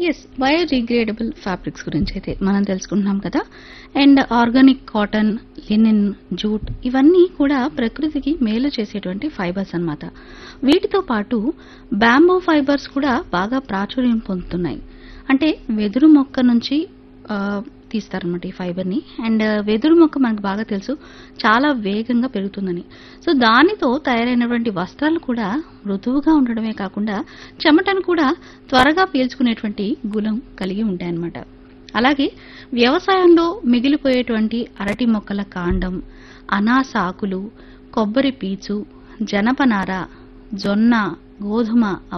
yes biodegradable fabrics గురించి అయితే మనం తెలుసుకుంటున్నాం కదా and organic cotton linen jute ఇవన్నీ కూడా ప్రకృతికి మేలు చేసేటువంటి ఫైబర్స్ అన్నమాట వీటితో పాటు బ్యాంబో ఫైబర్స్ కూడా బాగా ప్రాచుర్యం పొందుతున్నాయి అంటే వెదురు మొక్క నుంచి ఆ, తీస్తారన్నమాట ఈ ఫైబర్ని అండ్ వెదురు మొక్క మనకు బాగా తెలుసు చాలా వేగంగా పెరుగుతుందని సో దానితో తయారైనటువంటి వస్త్రాలు కూడా మృదువుగా ఉండడమే కాకుండా చెమటను కూడా త్వరగా పీల్చుకునేటువంటి గుణం కలిగి ఉంటాయన్నమాట అలాగే వ్యవసాయంలో మిగిలిపోయేటువంటి అరటి మొక్కల కాండం అనాస ఆకులు కొబ్బరి పీచు జనపనార జొన్న గోధుమ